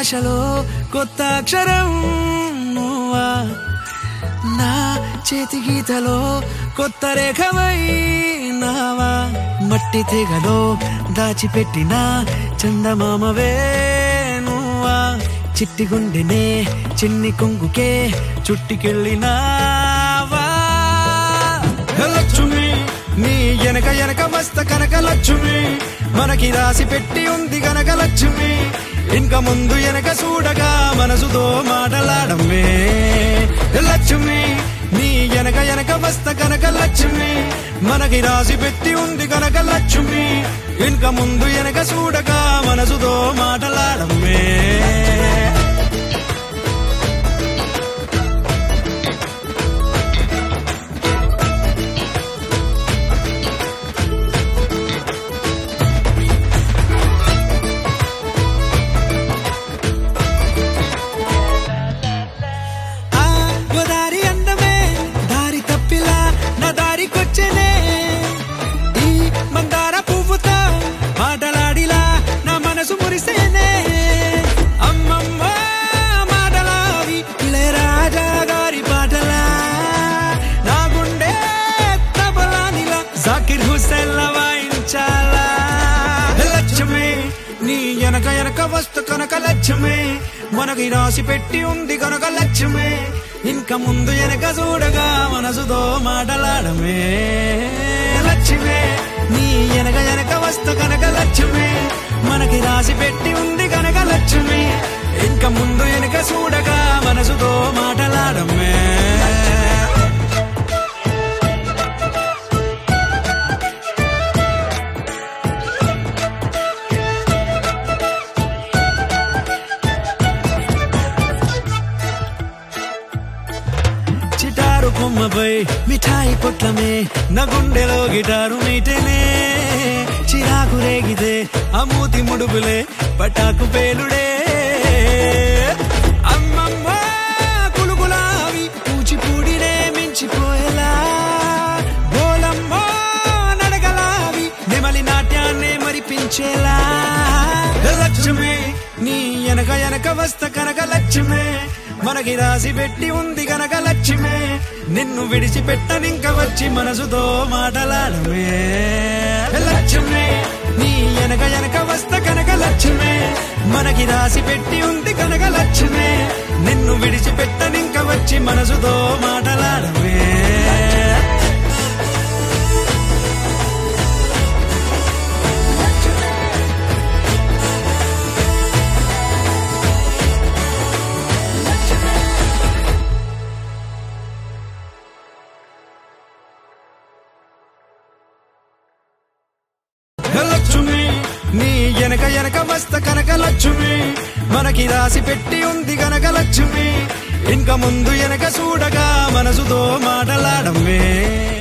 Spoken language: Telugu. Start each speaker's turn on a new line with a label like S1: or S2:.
S1: భాషలో కొత్త అక్షరం నువ్వా నా చేతి గీతలో కొత్త రేఖవై నావా మట్టి తీగలో దాచిపెట్టిన చందమామవే నువ్వా చిట్టి గుండెనే చిన్ని కొంగుకే చుట్టికెళ్ళినావా లక్ష్మి నీ ఎనక ఎనక మస్త కనక లక్ష్మి మనకి రాసి పెట్టి ఉంది కనక లక్ష్మి ఇంక ముందు ఎనక చూడగా మనసుతో మాటలాడమే లక్ష్మి నీ ఎనక ఎనక మస్త కనక లక్ష్మి మనకి రాసి పెట్టి ఉంది కనక లక్ష్మి ఇంక ముందు ఎనక చూడగా మనసుతో మాటలాడమే ఆ గోదారి అందమే దారి తప్పిలా నా దారికొచ్చేనే ఈ మందార పువ్వుతో మాటలాడిలా నా మనసు మురిసేనే అమ్మమ్మ మాటలావి ఇళయరాజా గారి పాటలా నా గుండె తబలానిలా జాకిర్ హుస్సేన్ వాయించాలా లక్ష్మి నీ ఎనక ఎనక వస్తు కనక లక్ష్మి మనకి రాసి పెట్టి ఉంది కనుక లక్ష్మి ఇంక ముందు ఎనక చూడగా మనసుతో మాటలాడమే లక్ష్మి నీ ఎనక ఎనక వస్తు కనక లక్ష్మి మనకి రాసి పెట్టి ఉంది కనుక లక్ష్మి ఇంక ముందు ఎనక చూడగా మనసుతో మాటలాడమే చిటారు కొమ్మపై మిఠాయి పొట్లమే నా గుండెలో గిటారు మీటేనే చిరాకు రేగితే అమూతి ముడుపులే పటాకు పేలుడే అమ్మమ్మ కులుగులావి కూచిపూడినే మించిపోయేలా బోలమ్మ నడగలావి నెమలి నాట్యాన్నే మరిపించేలా లక్ష్మి నీ ఎనక ఎనక వస్త కనక లక్ష్మి మనకి రాసి పెట్టి ఉంది కనక లక్ష్మి నిన్ను విడిచిపెట్టనింక వచ్చి మనసుతో మాటలాడమే లక్ష్మి నీ ఎనక ఎనక వస్త కనక లక్ష్మి మనకి రాసి పెట్టి ఉంది కనక లక్ష్మి నిన్ను విడిచిపెట్టనింక వచ్చి మనసుతో మాటలాడమే లక్ష్మి నీ ఎనక ఎనక మస్త కనక లక్ష్మి మనకి రాసి పెట్టి ఉంది కనక లక్ష్మి ఇంక ముందు ఎనక చూడగా మనసుతో మాటలాడమే